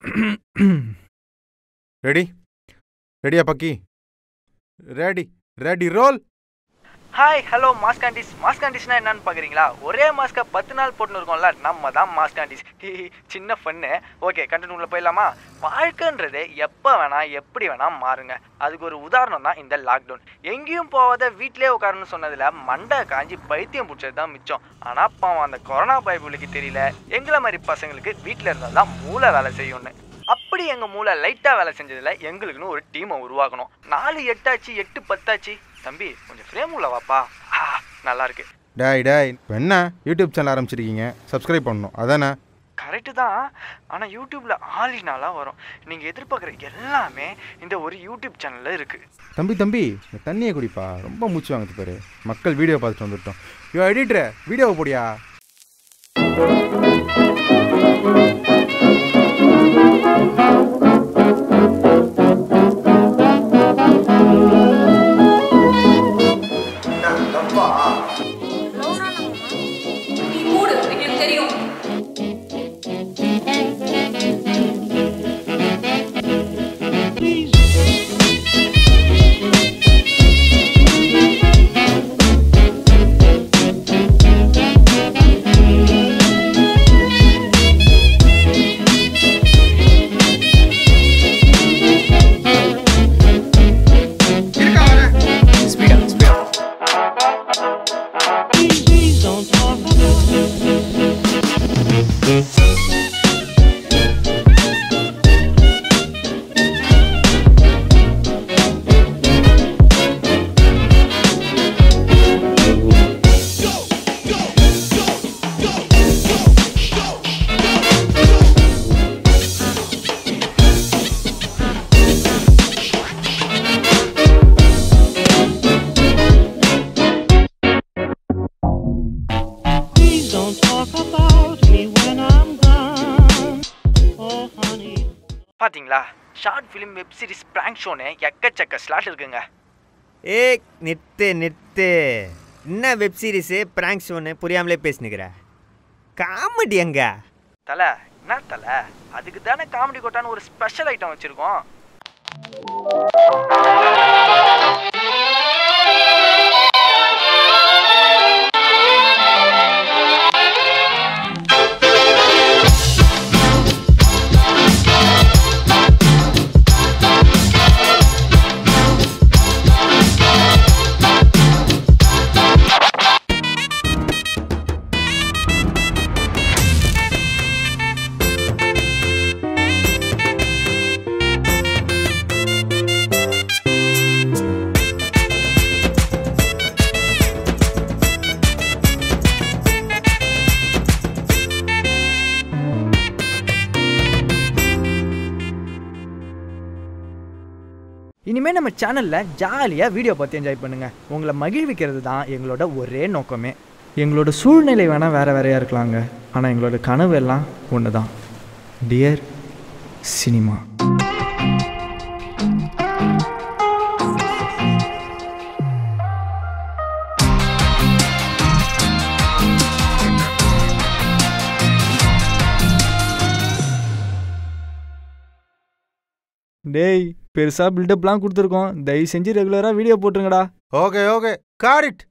Ready ரெடியா பக்கி ready ready roll hi hello mask aunties mask ஆண்டிஸ்னா என்னன்னு பார்க்குறீங்களா ஒரே மாஸ்க்கை பத்து நாள் போட்டுன்னு இருக்கோம்ல நம்ம தான் மாஸ்க் ஆண்டிஸ் சின்ன ஃபன்னு ஓகே கண்டினியூல போயிடலாமா வாழ்க்கைன்றது எப்போ வேணால் எப்படி வேணால் மாறுங்க அதுக்கு ஒரு உதாரணம் தான் இந்த லாக்டவுன் எங்கேயும் போகாத வீட்டிலே உட்காருன்னு சொன்னதில் மண்டை காஞ்சி பைத்தியம் பிடிச்சது தான் மிச்சம் ஆனால் பாவம் அந்த கொரோனா பயப்புகளுக்கு தெரியல எங்களை மாதிரி பசங்களுக்கு வீட்டில் இருந்தால் தான் மூளை வேலை செய்யும்னு அப்படி எங்கள் மூளை லைட்டாக வேலை செஞ்சதில் எங்களுக்குன்னு ஒரு டீமை உருவாக்கணும் நாலு எட்டாச்சு எட்டு பத்தாச்சு தம்பி கொஞ்சம் ஃப்ரேம் உள்ள வாப்பா ஆ, நல்லா இருக்கு டேய் டேய் இப்போ என்ன யூடியூப் சேனல் ஆரம்பிச்சிருக்கீங்க சப்ஸ்கிரைப் பண்ணணும் அதானே கரெக்டு தான் ஆனால் யூடியூப்பில் ஆளினாலாம் வரும் நீங்கள் எதிர்பார்க்குற எல்லாமே இந்த ஒரு யூடியூப் சேனலில் இருக்குது தம்பி தம்பி இந்த தண்ணியை குடிப்பா ரொம்ப மூச்சு வாங்குது பாரு மக்கள் வீடியோ பார்த்துட்டு வந்துட்டோம் யோ எடிட்டர் வீடியோவை போடியா நீ மூடு எங்களுக்கு தெரியும் Please don't talk about me when I'm gone. Oh, honey. பார்த்தீங்களா short film web series prank ஷோன்னு எக்கச்சக்க ஸ்லாட் இருக்குங்க ஏ நிறுத்து நிறுத்து என்ன வெப் சீரிஸு ப்ராங்க் ஷோன்னு புரியாமலே பேசினுக்கிற காமெடி எங்க தலை என்ன தலை அதுக்கு தானே காமெடி கோட்டான்னு ஒரு ஸ்பெஷல் ஐட்டம் வச்சுருக்கோம் இனிமேல் நம்ம சேனலில் ஜாலியாக வீடியோ பார்த்து என்ஜாய் பண்ணுங்கள் உங்களை மகிழ்விக்கிறது தான் எங்களோட ஒரே நோக்கமே எங்களோட சூழ்நிலை வேணால் வேறு வேறையாக இருக்கலாங்க ஆனால் எங்களோட கனவு எல்லாம் ஒன்று தான் டியர் சினிமா டேய் பெருசாக பில்டப்லாம் கொடுத்துருக்கோம் தயவு செஞ்சு ரெகுலராக வீடியோ போட்டுருங்கடா ஓகே ஓகே காட் இட்